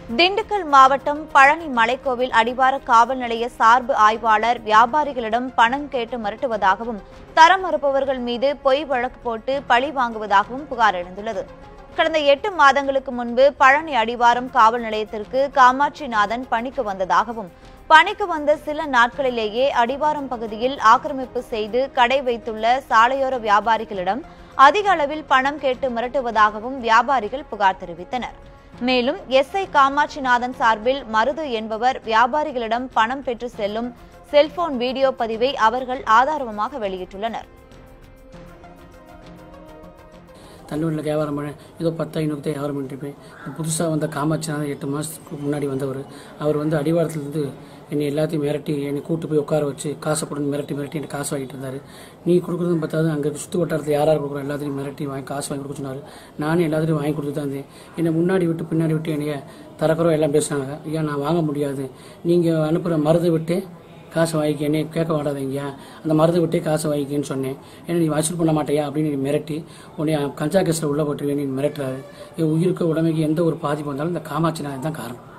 திண்டுக்கல் மாவட்டம் பழனி மலைக்கோவில் அடிவார காவல் நிலைய சார்பு ஆய்வாளர் வியாபாரிகளிடம் பணம் கேட்டு மிரட்டுவதாகவும் தரம் மறுப்பவர்கள் மீது பொய் வழக்கு போட்டு பழி வாங்குவதாகவும் புகார் எழுந்துள்ளது கடந்த எட்டு மாதங்களுக்கு முன்பு பழனி அடிவாரம் காவல் நிலையத்திற்கு காமாட்சிநாதன் பணிக்கு வந்ததாகவும் பணிக்கு வந்த சில நாட்களிலேயே அடிவாரம் பகுதியில் ஆக்கிரமிப்பு செய்து கடை வைத்துள்ள சாலையோர வியாபாரிகளிடம் அதிக அளவில் பணம் கேட்டு மிரட்டுவதாகவும் வியாபாரிகள் புகார் தெரிவித்தனர் மேலும் எஸ்ஐ காமாட்சிநாதன் சார்பில் மருது என்பவர் வியாபாரிகளிடம் பணம் பெற்று செல்லும் செல்போன் வீடியோ பதிவை அவர்கள் ஆதாரமாக வெளியிட்டுள்ளனர் தள்ளுவண்டியில் வியாபாரம் பண்ண ஏதோ பத்து ஐநூறு வியாபாரம் பண்ணிட்டு இருப்பேன் புதுசாக வந்த காமாட்சிநாதன் எட்டு மாதத்துக்கு முன்னாடி வந்தவர் அவர் வந்து அடிவாரத்துலேருந்து என்னை எல்லாத்தையும் மிரட்டி என்னை கூட்டு போய் உட்கார வச்சு காசை கொடுன்னு மிரட்டி மிரட்டி எனக்கு காசு வாங்கிட்டு இருந்தார் நீ கொடுக்குறதும் பார்த்தாது அங்கே சுற்று வட்டாரத்தில் யார் யார் கொடுக்குறோம் எல்லாத்தையும் மிரட்டி வாங்கி காசு வாங்கி கொடுக்க சொன்னார் நானும் எல்லாத்தையும் வாங்கி கொடுத்து தான் இருந்தேன் என்னை முன்னாடி விட்டு பின்னாடி விட்டு என்னைய தரக்குறோம் எல்லாம் பேசுனாங்க ஐயா நான் வாங்க முடியாது நீங்கள் அனுப்புகிற மருதை விட்டு காசை வாங்கிக்க என்னை கேட்க மாட்டாதீங்க அந்த மருந்து விட்டே காசை வாங்கிக்கன்னு சொன்னேன் ஏன்னா நீ வசூல் பண்ண மாட்டியா அப்படின்னு நீ மிரட்டி உன்னை கஞ்சா கேஸில் உள்ள போட்டுருவேன் நீ மிரட்டுறாரு என் உயிருக்கு உடமைக்கு எந்த ஒரு பாதிப்பு வந்தாலும் இந்த காமாட்சி நாயன் தான் காரணம்